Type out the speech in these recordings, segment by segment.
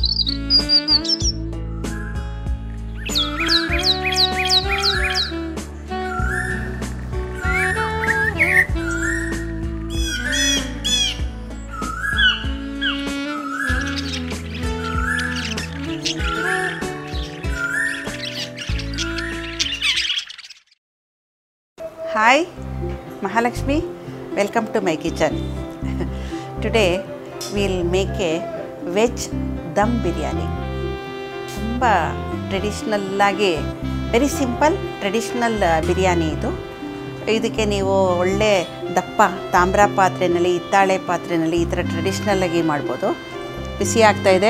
Hi, Mahalakshmi. Welcome to my kitchen. Today we'll make a veg dum biryani. ತುಂಬ ಟ್ರೆಡಿಷ್ನಲ್ಲಾಗಿ very simple traditional biryani ಇದು ಇದಕ್ಕೆ ನೀವು ಒಳ್ಳೆ ದಪ್ಪ ತಾಮ್ರ ಪಾತ್ರೆಯಲ್ಲಿ ಹಿತ್ತಾಳೆ ಪಾತ್ರೆಯಲ್ಲಿ ಈ ಥರ ಟ್ರೆಡಿಷ್ನಲ್ಲಾಗಿ ಮಾಡ್ಬೋದು ಬಿಸಿ ಆಗ್ತಾ ಇದೆ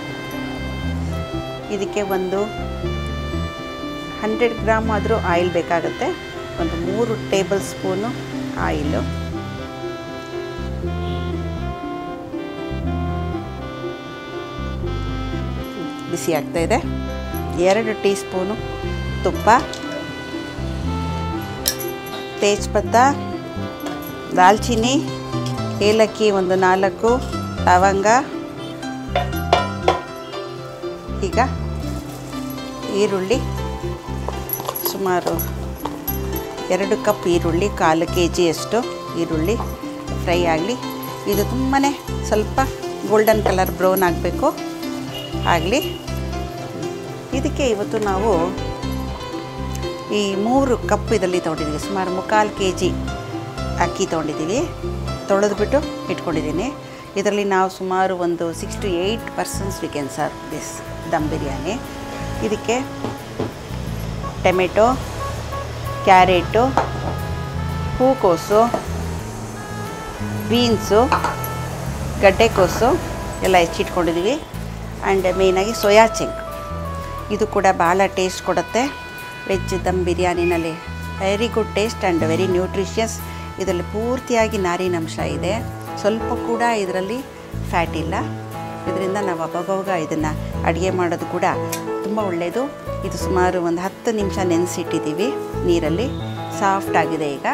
ಇದಕ್ಕೆ ಒಂದು ಹಂಡ್ರೆಡ್ ಗ್ರಾಮ್ ಆದರೂ ಆಯಿಲ್ ಬೇಕಾಗುತ್ತೆ ಒಂದು ಮೂರು ಟೇಬಲ್ ಸ್ಪೂನು ಆಯಿಲು ಬಿಸಿ ಆಗ್ತಾ ಇದೆ ಎರಡು ಟೀ ಸ್ಪೂನು ತುಪ್ಪ ತೇಜ್ಪತ್ತ ದಾಲ್ಚಿನ್ನಿ ಏಲಕ್ಕಿ ಒಂದು ನಾಲ್ಕು ಲವಂಗ ಈಗ ಈರುಳ್ಳಿ ಸುಮಾರು ಎರಡು ಕಪ್ ಈರುಳ್ಳಿ ಕಾಲು ಕೆ ಜಿಯಷ್ಟು ಈರುಳ್ಳಿ ಫ್ರೈ ಆಗಲಿ ಇದು ತುಂಬಾ ಸ್ವಲ್ಪ ಗೋಲ್ಡನ್ ಕಲರ್ ಬ್ರೌನ್ ಆಗಬೇಕು ಆಗಲಿ ಇದಕ್ಕೆ ಇವತ್ತು ನಾವು ಈ ಮೂರು ಕಪ್ ಇದರಲ್ಲಿ ತೊಗೊಂಡಿದ್ದೀವಿ ಸುಮಾರು ಮುಕ್ಕಾಲು ಕೆ ಜಿ ಅಕ್ಕಿ ತೊಗೊಂಡಿದ್ದೀವಿ ತೊಳೆದ್ಬಿಟ್ಟು ಇಟ್ಕೊಂಡಿದ್ದೀನಿ ಇದರಲ್ಲಿ ನಾವು ಸುಮಾರು ಒಂದು six to eight persons we can serve this dum biryani ಇದಕ್ಕೆ ಟೊಮೆಟೊ ಕ್ಯಾರೆಟು ಹೂಕೋಸು ಬೀನ್ಸು ಗಡ್ಡೆಕೋಸು ಎಲ್ಲ ಹೆಚ್ಚಿಟ್ಕೊಂಡಿದ್ದೀವಿ ಆ್ಯಂಡ್ ಮೇಯ್ನಾಗಿ ಸೋಯಾ ಚೆಂಕ್ ಇದು ಕೂಡ ಭಾಳ ಟೇಸ್ಟ್ ಕೊಡುತ್ತೆ ವೆಜ್ ದಮ್ ಬಿರಿಯಾನಿನಲ್ಲಿ very good taste and very nutritious ಇದರಲ್ಲಿ ಪೂರ್ತಿಯಾಗಿ ನಾರಿನಂಶ ಇದೆ ಸ್ವಲ್ಪ ಕೂಡ ಇದರಲ್ಲಿ ಫ್ಯಾಟ್ ಇಲ್ಲ ಇದರಿಂದ ನಾವು ಅಬ್ಬವಾಗ ಇದನ್ನು ಅಡುಗೆ ಮಾಡೋದು ಕೂಡ ತುಂಬ ಒಳ್ಳೆಯದು ಇದು ಸುಮಾರು ಒಂದು ಹತ್ತು ನಿಮಿಷ ನೆನೆಸಿಟ್ಟಿದ್ದೀವಿ ನೀರಲ್ಲಿ ಸಾಫ್ಟ್ ಆಗಿದೆ ಈಗ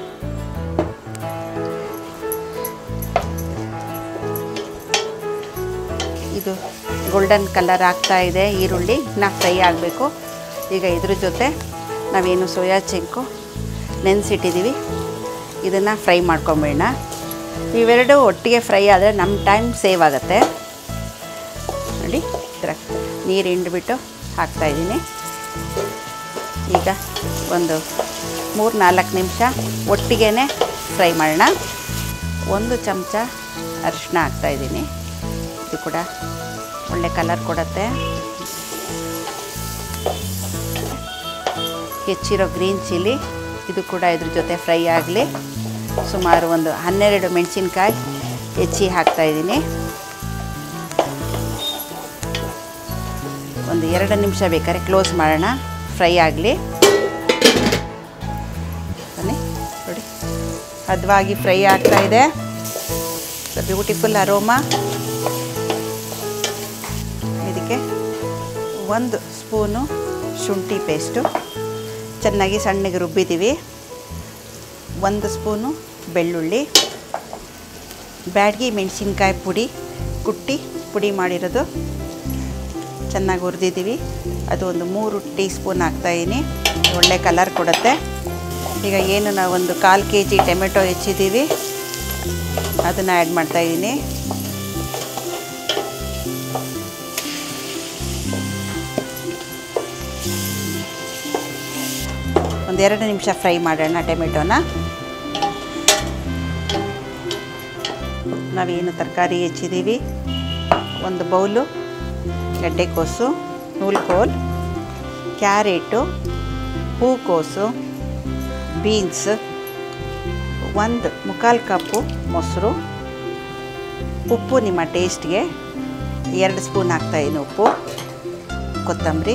ಇದು ಗೋಲ್ಡನ್ ಕಲರ್ ಆಗ್ತಾ ಇದೆ ಈರುಳ್ಳಿ ನಾ ಫ್ರೈ ಆಗಬೇಕು ಈಗ ಇದ್ರ ಜೊತೆ ನಾವೇನು ಸೋಯಾ ಚೆಂಕು ನೆನೆಸಿಟ್ಟಿದ್ದೀವಿ ಇದನ್ನು ಫ್ರೈ ಮಾಡ್ಕೊಂಬೇಡ ಇವೆರಡು ಒಟ್ಟಿಗೆ ಫ್ರೈ ಆದರೆ ನಮ್ಮ ಟೈಮ್ ಸೇವ್ ಆಗುತ್ತೆ ನೋಡಿ ಇದ್ರ ನೀರು ಹಿಂಡ್ಬಿಟ್ಟು ಹಾಕ್ತಾಯಿದ್ದೀನಿ ಈಗ ಒಂದು ಮೂರು ನಾಲ್ಕು ನಿಮಿಷ ಒಟ್ಟಿಗೆ ಫ್ರೈ ಮಾಡೋಣ ಒಂದು ಚಮಚ ಅರಿಶಿನ ಹಾಕ್ತಾಯಿದ್ದೀನಿ ಇದು ಕೂಡ ಒಳ್ಳೆ ಕಲರ್ ಕೊಡುತ್ತೆ ಹೆಚ್ಚಿರೋ ಗ್ರೀನ್ ಚಿಲ್ಲಿ ಇದು ಕೂಡ ಇದ್ರ ಜೊತೆ ಫ್ರೈ ಆಗಲಿ ಸುಮಾರು ಒಂದು ಹನ್ನೆರಡು ಮೆಣಸಿನ್ಕಾಯಿ ಹೆಚ್ಚಿ ಹಾಕ್ತಾಯಿದ್ದೀನಿ ಒಂದು ಎರಡು ನಿಮಿಷ ಬೇಕಾದ್ರೆ ಕ್ಲೋಸ್ ಮಾಡೋಣ ಫ್ರೈ ಆಗಲಿ ಬನ್ನಿ ನೋಡಿ ಹದವಾಗಿ ಫ್ರೈ ಆಗ್ತಾ ಇದೆ ಬ್ಯೂಟಿಫುಲ್ ಅರೋಮಾ ಇದಕ್ಕೆ ಒಂದು ಸ್ಪೂನು ಶುಂಠಿ ಪೇಸ್ಟು ಚೆನ್ನಾಗಿ ಸಣ್ಣಗೆ ರುಬ್ಬಿದ್ದೀವಿ ಒಂದು ಸ್ಪೂನು ಬೆಳ್ಳುಳ್ಳಿ ಬ್ಯಾಡಗಿ ಮೆಣಸಿನ್ಕಾಯಿ ಪುಡಿ ಕುಟ್ಟಿ ಪುಡಿ ಮಾಡಿರೋದು ಚೆನ್ನಾಗಿ ಹುರಿದಿದ್ದೀವಿ ಅದು ಒಂದು ಮೂರು ಟೀ ಸ್ಪೂನ್ ಹಾಕ್ತಾಯಿದ್ದೀನಿ ಒಳ್ಳೆ ಕಲರ್ ಕೊಡುತ್ತೆ ಈಗ ಏನು ನಾವು ಒಂದು ಕಾಲು ಕೆ ಜಿ ಟೊಮೆಟೊ ಹೆಚ್ಚಿದ್ದೀವಿ ಅದನ್ನು ಆ್ಯಡ್ ಮಾಡ್ತಾಯಿದ್ದೀನಿ ಒಂದೆರಡು ನಿಮಿಷ ಫ್ರೈ ಮಾಡೋಣ ಟೊಮೆಟೊನ ನಾವೇನು ತರಕಾರಿ ಹೆಚ್ಚಿದ್ದೀವಿ ಒಂದು ಬೌಲು ಗಡ್ಡೆಕೋಸು ನೂಲ್ಕೋಲ್ ಕ್ಯಾರೆಟು ಹೂಕೋಸು ಬೀನ್ಸ್ ಒಂದು ಮುಕ್ಕಾಲು ಕಪ್ಪು ಮೊಸರು ಉಪ್ಪು ನಿಮ್ಮ ಟೇಸ್ಟ್ಗೆ ಎರಡು ಸ್ಪೂನ್ ಹಾಕ್ತಾಯಿದ್ದೀನಿ ಉಪ್ಪು ಕೊತ್ತಂಬರಿ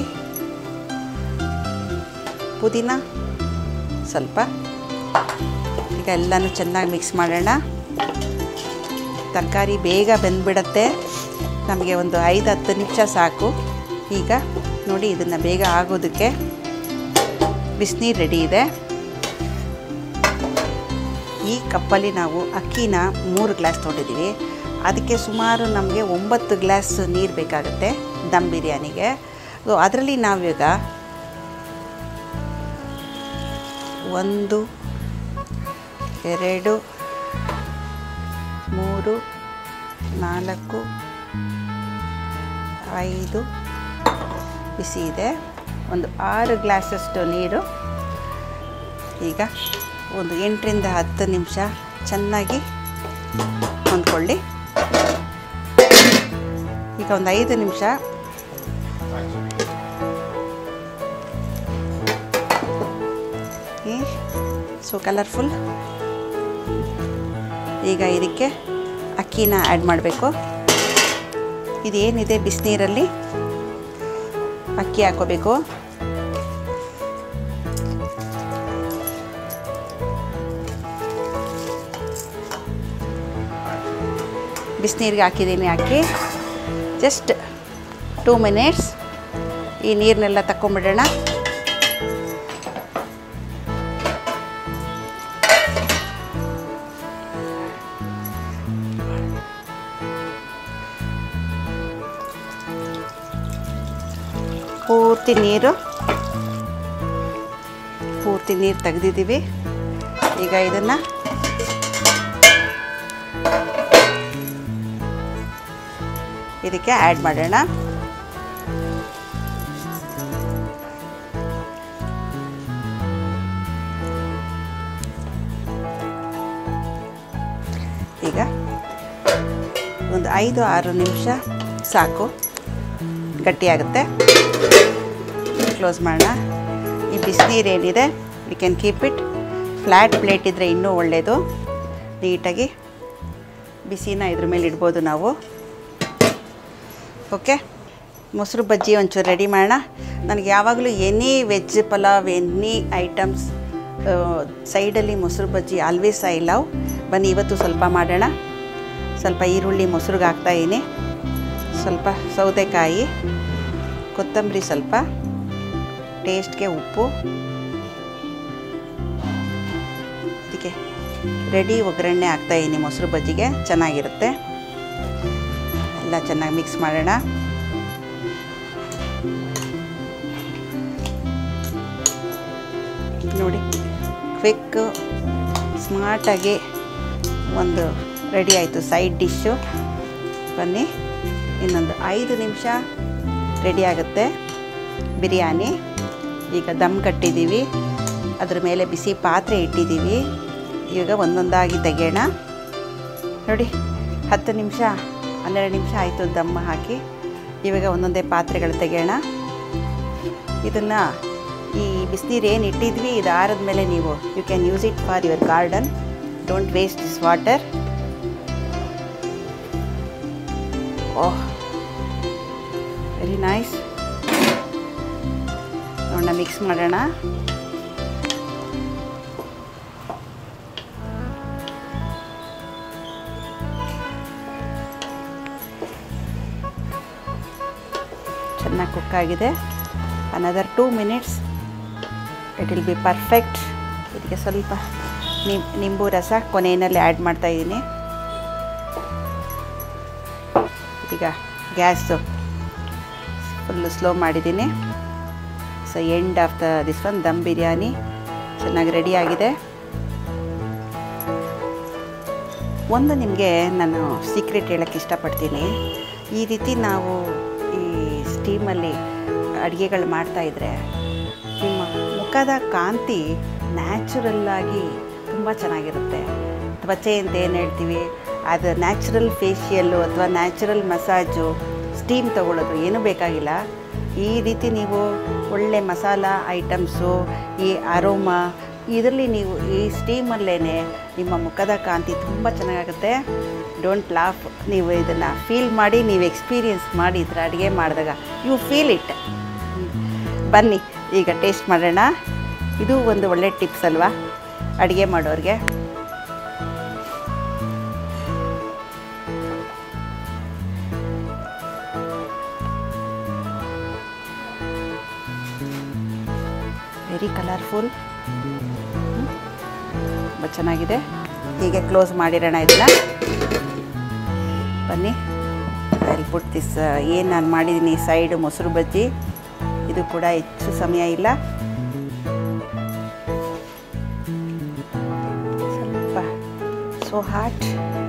ಪುದೀನ ಸ್ವಲ್ಪ ಈಗ ಎಲ್ಲನೂ ಚೆನ್ನಾಗಿ ಮಿಕ್ಸ್ ಮಾಡೋಣ ತರಕಾರಿ ಬೇಗ ಬೆಂದ್ಬಿಡತ್ತೆ ನಮಗೆ ಒಂದು ಐದು ಹತ್ತು ನಿಮಿಷ ಸಾಕು ಈಗ ನೋಡಿ ಇದನ್ನು ಬೇಗ ಆಗೋದಕ್ಕೆ ಬಿಸಿನೀರು ರೆಡಿ ಇದೆ ಈ ಕಪ್ಪಲ್ಲಿ ನಾವು ಅಕ್ಕಿನ ಮೂರು ಗ್ಲಾಸ್ ತೊಗೊಂಡಿದ್ದೀವಿ ಅದಕ್ಕೆ ಸುಮಾರು ನಮಗೆ ಒಂಬತ್ತು ಗ್ಲಾಸ್ ನೀರು ಬೇಕಾಗುತ್ತೆ ದಮ್ ಬಿರಿಯಾನಿಗೆ ಸೊ ಅದರಲ್ಲಿ ನಾವೀಗ ಒಂದು ಎರಡು ಮೂರು ನಾಲ್ಕು ಐದು ಬಿಸಿ ಇದೆ ಒಂದು ಆರು ಗ್ಲಾಸಷ್ಟು ನೀರು ಈಗ ಒಂದು ಎಂಟರಿಂದ ಹತ್ತು ನಿಮಿಷ ಚೆನ್ನಾಗಿ ಹೊಂದ್ಕೊಳ್ಳಿ ಈಗ ಒಂದು ಐದು ನಿಮಿಷ ಸೊ ಕಲರ್ಫುಲ್ ಈಗ ಇದಕ್ಕೆ ಅಕ್ಕಿನ ಆ್ಯಡ್ ಮಾಡಬೇಕು ಇದೇನಿದೆ ಬಿಸಿನೀರಲ್ಲಿ ಅಕ್ಕಿ ಹಾಕೋಬೇಕು ಬಿಸಿನೀರಿಗೆ ಹಾಕಿದ್ದೀನಿ ಅಕ್ಕಿ ಜಸ್ಟ್ ಟೂ ಮಿನಿಟ್ಸ್ ಈ ನೀರನ್ನೆಲ್ಲ ತಗೊಂಬಿಡೋಣ ಪೂರ್ತಿ ನೀರು ಪೂರ್ತಿ ನೀರು ತೆಗೆದಿದ್ದೀವಿ ಈಗ ಇದನ್ನು ಇದಕ್ಕೆ ಆ್ಯಡ್ ಮಾಡೋಣ ಈಗ ಒಂದು ಐದು ಆರು ನಿಮಿಷ ಸಾಕು ಗಟ್ಟಿಯಾಗುತ್ತೆ ಕ್ಲೋಸ್ ಮಾಡೋಣ ಈ ಬಿಸಿನೀರು ಏನಿದೆ we can keep it flat plate ಇದ್ದರೆ ಇನ್ನೂ ಒಳ್ಳೆಯದು ನೀಟಾಗಿ ಬಿಸಿನ ಇದ್ರ ಮೇಲೆ ಇಡ್ಬೋದು ನಾವು ಓಕೆ ಮೊಸರು ಬಜ್ಜಿ ಒಂಚೂರು ರೆಡಿ ಮಾಡೋಣ ನನಗೆ ಯಾವಾಗಲೂ any veg pulao any items ಸೈಡಲ್ಲಿ ಮೊಸರು ಬಜ್ಜಿ ಆಲ್ವೇಸ್ ಐ ಲವ್ ಬನ್ನಿ ಇವತ್ತು ಸ್ವಲ್ಪ ಮಾಡೋಣ ಸ್ವಲ್ಪ ಈರುಳ್ಳಿ ಮೊಸರಿಗೆ ಹಾಕ್ತಾಯಿನಿ ಸ್ವಲ್ಪ ಸೌತೆಕಾಯಿ ಕೊತ್ತಂಬರಿ ಸ್ವಲ್ಪ ಟೇಸ್ಟ್ಗೆ ಉಪ್ಪು ಇದಕ್ಕೆ ರೆಡಿ ಒಗ್ಗರಣೆ ಹಾಕ್ತಾಯಿನಿ ಮೊಸರು ಬಜ್ಜಿಗೆ ಚೆನ್ನಾಗಿರುತ್ತೆ ಎಲ್ಲ ಚೆನ್ನಾಗಿ ಮಿಕ್ಸ್ ಮಾಡೋಣ ನೋಡಿ ಕ್ವಿಕ್ ಸ್ಮಾರ್ಟಾಗಿ ಒಂದು ರೆಡಿ ಆಯಿತು ಸೈಡ್ ಡಿಶ್ಶು ಬನ್ನಿ ಇನ್ನೊಂದು ಐದು ನಿಮಿಷ ರೆಡಿ ಆಗುತ್ತೆ ಬಿರಿಯಾನಿ ಈಗ ದಮ್ ಕಟ್ಟಿದ್ದೀವಿ ಅದ್ರ ಮೇಲೆ ಬಿಸಿ ಪಾತ್ರೆ ಇಟ್ಟಿದ್ದೀವಿ ಈಗ ಒಂದೊಂದಾಗಿ ತೆಗೆಯೋಣ ನೋಡಿ ಹತ್ತು ನಿಮಿಷ ಹನ್ನೆರಡು ನಿಮಿಷ ಆಯಿತು ದಮ್ ಹಾಕಿ ಇವಾಗ ಒಂದೊಂದೇ ಪಾತ್ರೆಗಳು ತೆಗೆಯೋಣ ಇದನ್ನು ಈ ಬಿಸಿನೀರು ಏನು ಇಟ್ಟಿದ್ವಿ ಇದು ಆರದ ಮೇಲೆ ನೀವು you can use it for your garden don't waste this water oh very nice ನೋಡೋಣ ಮಿಕ್ಸ್ ಮಾಡೋಣ ಚೆನ್ನಾಗಿ ಕುಕ್ ಆಗಿದೆ another two minutes it will be perfect ಇದಕ್ಕೆ ಸ್ವಲ್ಪ ನಿಮ್ ನಿಂಬು ರಸ ಕೊನೆಯಲ್ಲಿ ಆ್ಯಡ್ ಮಾಡ್ತಾಯಿದ್ದೀನಿ ಈಗ ಗ್ಯಾಸು ಫುಲ್ಲು ಸ್ಲೋ ಮಾಡಿದ್ದೀನಿ so end of the this one dum biryani ಚೆನ್ನಾಗಿ ರೆಡಿ ಆಗಿದೆ ಒಂದು ನಿಮಗೆ ನಾನು ಸೀಕ್ರೆಟ್ ಹೇಳೋಕ್ಕೆ ಇಷ್ಟಪಡ್ತೀನಿ ಈ ರೀತಿ ನಾವು ಈ ಸ್ಟೀಮಲ್ಲಿ ಅಡುಗೆಗಳು ಮಾಡ್ತಾಯಿದ್ರೆ ನಿಮ್ಮ ಮುಖದ ಕಾಂತಿ ನ್ಯಾಚುರಲ್ಲಾಗಿ ತುಂಬ ಚೆನ್ನಾಗಿರುತ್ತೆ ತ್ವಚೆ ಅಂತ ಏನು ಹೇಳ್ತೀವಿ ಅದು ನ್ಯಾಚುರಲ್ ಫೇಶಿಯಲ್ಲು ಅಥವಾ ನ್ಯಾಚುರಲ್ ಮಸಾಜು ಸ್ಟೀಮ್ ತೊಗೊಳ್ಳೋದು ಏನೂ ಬೇಕಾಗಿಲ್ಲ ಈ ರೀತಿ ನೀವು ಒಳ್ಳೆ ಮಸಾಲ ಐಟಮ್ಸು ಈ ಅರೋಮಾ ಇದರಲ್ಲಿ ನೀವು ಈ ಸ್ಟೀಮಲ್ಲೇ ನಿಮ್ಮ ಮುಖದ ಕಾಂತಿ ತುಂಬ ಚೆನ್ನಾಗಾಗುತ್ತೆ ಡೋಂಟ್ ಲಾಫ್ ನೀವು ಇದನ್ನು ಫೀಲ್ ಮಾಡಿ ನೀವು ಎಕ್ಸ್ಪೀರಿಯನ್ಸ್ ಮಾಡಿದ್ರೆ ಅಡುಗೆ ಮಾಡಿದಾಗ ಯು ಫೀಲ್ ಇಟ್ ಬನ್ನಿ ಈಗ ಟೇಸ್ಟ್ ಮಾಡೋಣ ಇದು ಒಂದು ಒಳ್ಳೆ ಟಿಪ್ಸ್ ಅಲ್ವಾ ಅಡುಗೆ ಮಾಡೋರಿಗೆ ವೆರಿ ಕಲರ್ಫುಲ್ ತುಂಬ ಚೆನ್ನಾಗಿದೆ ಹೀಗೆ ಕ್ಲೋಸ್ ಮಾಡಿರೋಣ ಇದನ್ನ ಬನ್ನಿ ಅಲ್ಲಿ ಪುಟ್ ದಿಸ್ ಏನು ನಾನು ಮಾಡಿದ್ದೀನಿ ಸೈಡ್ ಮೊಸರು ಬಜ್ಜಿ ಇದು ಕೂಡ ಹೆಚ್ಚು ಸಮಯ ಇಲ್ಲ ಸ್ವಲ್ಪ so hot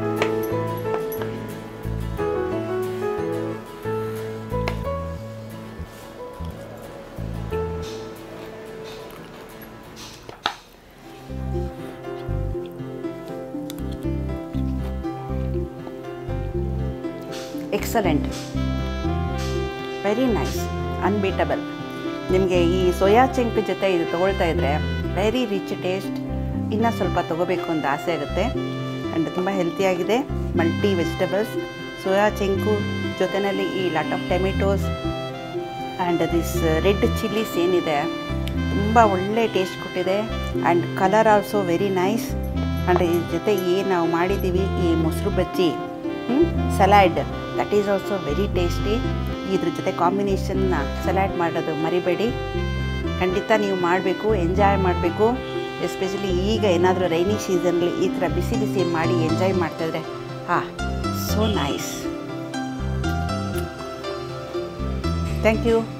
excellent very nice unbeatable ನಿಮಗೆ ಈ ಸೋಯಾ ಚೆಂಕ್ ಜೊತೆ ಇದು ತೊಗೊಳ್ತಾ ಇದ್ದರೆ ವೆರಿ ರಿಚ್ ಟೇಸ್ಟ್ ಇನ್ನೂ ಸ್ವಲ್ಪ ತೊಗೋಬೇಕು ಅಂತ ಆಸೆ ಆಗುತ್ತೆ ಆ್ಯಂಡ್ ತುಂಬ ಹೆಲ್ತಿಯಾಗಿದೆ ಮಲ್ಟಿ ವೆಜಿಟೇಬಲ್ಸ್ ಸೋಯಾ ಚೆಂಕು ಜೊತೆಯಲ್ಲಿ ಈ lot of tomatoes and this red chillies ಏನಿದೆ ತುಂಬ ಒಳ್ಳೆ ಟೇಸ್ಟ್ ಕೊಟ್ಟಿದೆ and colour also very nice and ಇದ್ರ ಜೊತೆ ಏನು ನಾವು ಮಾಡಿದ್ದೀವಿ ಈ ಮೊಸರು ಬಜ್ಜಿ salad that is also very tasty ಇದ್ರ ಜೊತೆ ಕಾಂಬಿನೇಷನ್ನ ಸಲಾಡ್ ಮಾಡೋದು ಮರಿಬೇಡಿ ಖಂಡಿತ ನೀವು ಮಾಡಬೇಕು ಎಂಜಾಯ್ ಮಾಡಬೇಕು ಎಸ್ಪೆಷಲಿ ಈಗ ಏನಾದರೂ ರೈನಿ ಸೀಸನ್ಲಿ ಈ ಥರ ಬಿಸಿ ಬಿಸಿ ಮಾಡಿ ಎಂಜಾಯ್ ಮಾಡ್ತಾಯಿದ್ರೆ ಹಾಂ ಸೋ ನೈಸ್ ಥ್ಯಾಂಕ್ ಯು